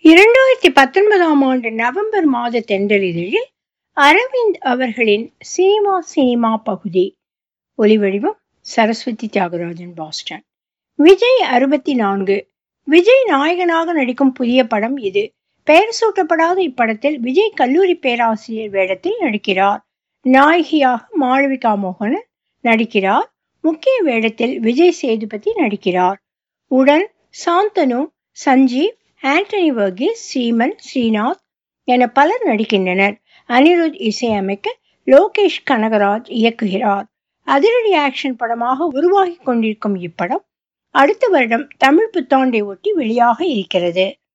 இரண்டாயிரத்தி பத்தொன்பதாம் ஆண்டு நவம்பர் மாத தென்றலிதழில் அரவிந்த் அவர்களின் சினிமா சினிமா பகுதி ஒலிவடிவம் சரஸ்வதி தியாகராஜன் பாஸ்டன் விஜய் அறுபத்தி நான்கு விஜய் நாயகனாக நடிக்கும் புதிய படம் இது பெயர் சூட்டப்படாத இப்படத்தில் விஜய் கல்லூரி பேராசிரியர் வேடத்தில் நடிக்கிறார் நாயகியாக மாளவிகா மோகனன் நடிக்கிறார் முக்கிய வேடத்தில் விஜய் சேதுபதி நடிக்கிறார் உடன் சாந்தனு சஞ்சீவ் ஆண்டனி வர்கீஸ் சீமன் ஸ்ரீநாத் என பலர் நடிக்கின்றனர் அனிருத் இசையமைக்க லோகேஷ் கனகராஜ் இயக்குகிறார் அதிரடி ஆக்ஷன் படமாக உருவாகி கொண்டிருக்கும் இப்படம் அடுத்த வருடம் தமிழ் புத்தாண்டை ஒட்டி வெளியாக இருக்கிறது